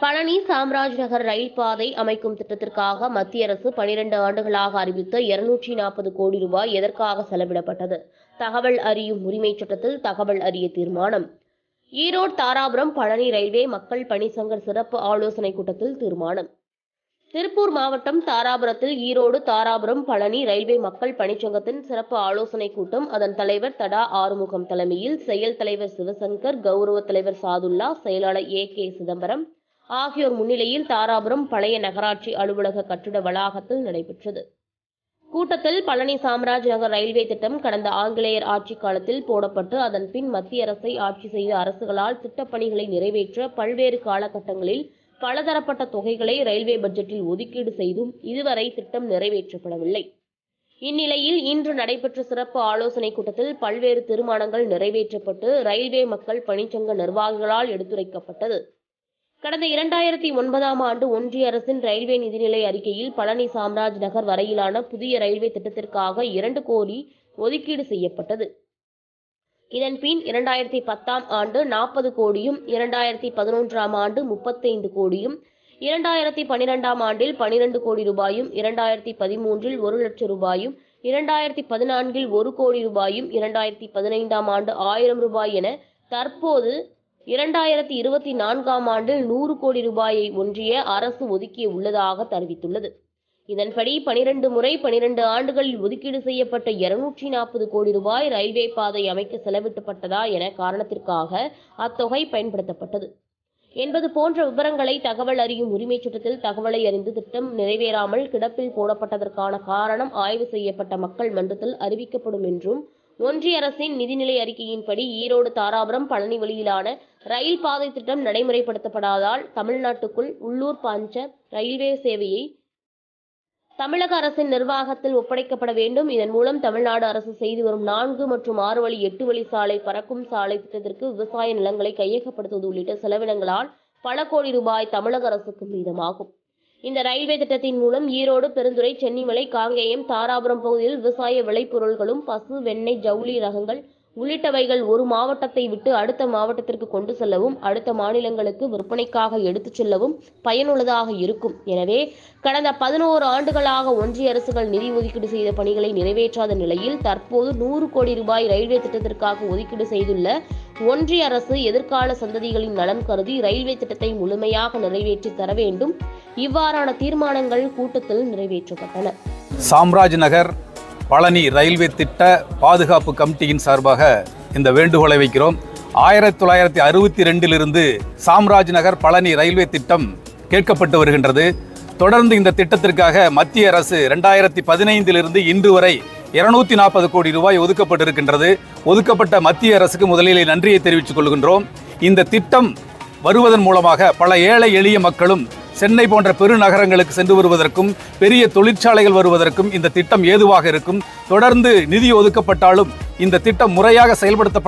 பழனி சாம்ராஜ் நகர் ரயில் பாதை அமைக்கும் திட்டத்திற்காக மத்திய அரசு பனிரெண்டு ஆண்டுகளாக அறிவித்த இருநூற்றி நாற்பது கோடி ரூபாய் எதற்காக செலவிடப்பட்டது தகவல் அறியும் உரிமைச் சட்டத்தில் தகவல் அறிய தீர்மானம் ஈரோடு தாராபுரம் பழனி ரயில்வே மக்கள் பணி சங்க சிறப்பு ஆலோசனைக் கூட்டத்தில் தீர்மானம் திருப்பூர் மாவட்டம் தாராபுரத்தில் ஈரோடு தாராபுரம் பழனி ரயில்வே மக்கள் பணிச்சங்கத்தின் சிறப்பு ஆலோசனைக் கூட்டம் அதன் தலைவர் தடா ஆறுமுகம் தலைமையில் செயல் தலைவர் சிவசங்கர் கௌரவ தலைவர் சாதுல்லா செயலாளர் ஏ கே சிதம்பரம் ஆகியோர் முன்னிலையில் தாராபுரம் பழைய நகராட்சி அலுவலக கட்டிட வளாகத்தில் நடைபெற்றது கூட்டத்தில் பழனி சாம்ராஜ் நகர் ரயில்வே திட்டம் கடந்த ஆங்கிலேயர் ஆட்சி காலத்தில் போடப்பட்டு அதன் பின் மத்திய அரசை ஆட்சி செய்த அரசுகளால் திட்டப்பணிகளை நிறைவேற்ற பல்வேறு காலகட்டங்களில் பலதரப்பட்ட தொகைகளை ரயில்வே பட்ஜெட்டில் ஒதுக்கீடு செய்தும் இதுவரை திட்டம் நிறைவேற்றப்படவில்லை இந்நிலையில் இன்று நடைபெற்ற சிறப்பு ஆலோசனைக் கூட்டத்தில் பல்வேறு தீர்மானங்கள் நிறைவேற்றப்பட்டு ரயில்வே மக்கள் பணிச்சங்க நிர்வாகிகளால் எடுத்துரைக்கப்பட்டது கடந்த இரண்டாயிரத்தி ஒன்பதாம் ஆண்டு ஒன்றிய அரசின் ரயில்வே நிதிநிலை அறிக்கையில் பழனி சாம்ராஜ் நகர் வரையிலான புதிய ரயில்வே திட்டத்திற்காக இரண்டு கோடி ஒதுக்கீடு செய்யப்பட்டது இதன் பின் இரண்டாயிரத்தி பத்தாம் ஆண்டு நாற்பது கோடியும் இரண்டாயிரத்தி பதினொன்றாம் ஆண்டு முப்பத்தைந்து கோடியும் இரண்டாயிரத்தி பனிரெண்டாம் ஆண்டில் பனிரெண்டு கோடி ரூபாயும் இரண்டாயிரத்தி பதிமூன்றில் ஒரு லட்சம் ரூபாயும் இரண்டாயிரத்தி பதினான்கில் ஒரு கோடி ரூபாயும் இரண்டாயிரத்தி பதினைந்தாம் ஆண்டு ஆயிரம் ரூபாய் என தற்போது இரண்டாயிரத்தி இருபத்தி நான்காம் ஆண்டில் நூறு கோடி ரூபாயை ஒன்றிய அரசு ஒதுக்கிய உள்ளதாக தெரிவித்துள்ளது இதன்படி பனிரெண்டு முறை பனிரெண்டு ஆண்டுகளில் ஒதுக்கீடு செய்யப்பட்ட இருநூற்றி நாற்பது கோடி ரூபாய் ரயில்வே பாதை அமைக்க செலவிட்டப்பட்டதா என காரணத்திற்காக அத்தொகை பயன்படுத்தப்பட்டது என்பது போன்ற விவரங்களை தகவல் அறியும் உரிமைச் சட்டத்தில் தகவலை அறிந்து திட்டம் நிறைவேறாமல் கிடப்பில் போடப்பட்டதற்கான காரணம் ஆய்வு செய்யப்பட்ட மக்கள் மன்றத்தில் அறிவிக்கப்படும் என்றும் ஒன்றிய அரசின் நிதிநிலை அறிக்கையின்படி ஈரோடு தாராபுரம் பழனி வழியிலான ரயில் பாதை திட்டம் நடைமுறைப்படுத்தப்படாதால் தமிழ்நாட்டுக்குள் உள்ளூர் பஞ்ச ரயில்வே சேவையை தமிழக அரசின் நிர்வாகத்தில் ஒப்படைக்கப்பட வேண்டும் இதன் மூலம் தமிழ்நாடு அரசு செய்து வரும் நான்கு மற்றும் ஆறு வழி எட்டு வழி சாலை பறக்கும் சாலை திட்டத்திற்கு விவசாய நிலங்களை கையகப்படுத்துவது உள்ளிட்ட செலவினங்களால் பல கோடி ரூபாய் தமிழக அரசுக்கு மீதமாகும் இந்த ரயில்வே திட்டத்தின் மூலம் ஈரோடு பெருந்துறை சென்னிமலை காங்கேயம் தாராபுரம் பகுதியில் விவசாய விளைபொருள்களும் பசு வெண்ணெய் ஜவுளி ரகங்கள் உள்ளிட்டவைகள் ஒரு மாவட்டத்தை விட்டு அடுத்த மாவட்டத்திற்கு கொண்டு செல்லவும் அடுத்த மாநிலங்களுக்கு விற்பனைக்காக எடுத்துச் செல்லவும் பயனுள்ளதாக இருக்கும் எனவே கடந்த பதினோரு ஆண்டுகளாக ஒன்றிய அரசுகள் நிதி ஒதுக்கீடு செய்த பணிகளை நிறைவேற்றாத நிலையில் தற்போது நூறு கோடி ரூபாய் ரயில்வே திட்டத்திற்காக ஒதுக்கீடு செய்துள்ள ஒன்றிய அரசு எதிர்கால சந்ததிகளின் நலன் கருதி ரயில்வே திட்டத்தை முழுமையாக நிறைவேற்றி தர வேண்டும் இவ்வாறான தீர்மானங்கள் கூட்டத்தில் நிறைவேற்றப்பட்டன சாம்ராஜ் நகர் பழனி ரயில்வே திட்ட பாதுகாப்பு கமிட்டியின் சார்பாக இந்த வேண்டுகோளை வைக்கிறோம் ஆயிரத்தி தொள்ளாயிரத்தி அறுபத்தி ரெண்டிலிருந்து சாம்ராஜ் நகர் பழனி ரயில்வே திட்டம் கேட்கப்பட்டு வருகின்றது தொடர்ந்து இந்த திட்டத்திற்காக மத்திய அரசு ரெண்டாயிரத்தி பதினைந்திலிருந்து இன்று வரை இருநூத்தி நாற்பது கோடி ரூபாய் ஒதுக்கப்பட்டிருக்கின்றது ஒதுக்கப்பட்ட மத்திய அரசுக்கு முதலிலே நன்றியை தெரிவித்துக் கொள்கின்றோம் இந்த திட்டம் வருவதன் மூலமாக பல ஏழை எளிய மக்களும் சென்னை போன்ற பெருநகரங்களுக்கு சென்று வருவதற்கும் பெரிய தொழிற்சாலைகள் வருவதற்கும் இந்த திட்டம் ஏதுவாக இருக்கும் தொடர்ந்து நிதி ஒதுக்கப்பட்டாலும் இந்த திட்டம் முறையாக செயல்படுத்த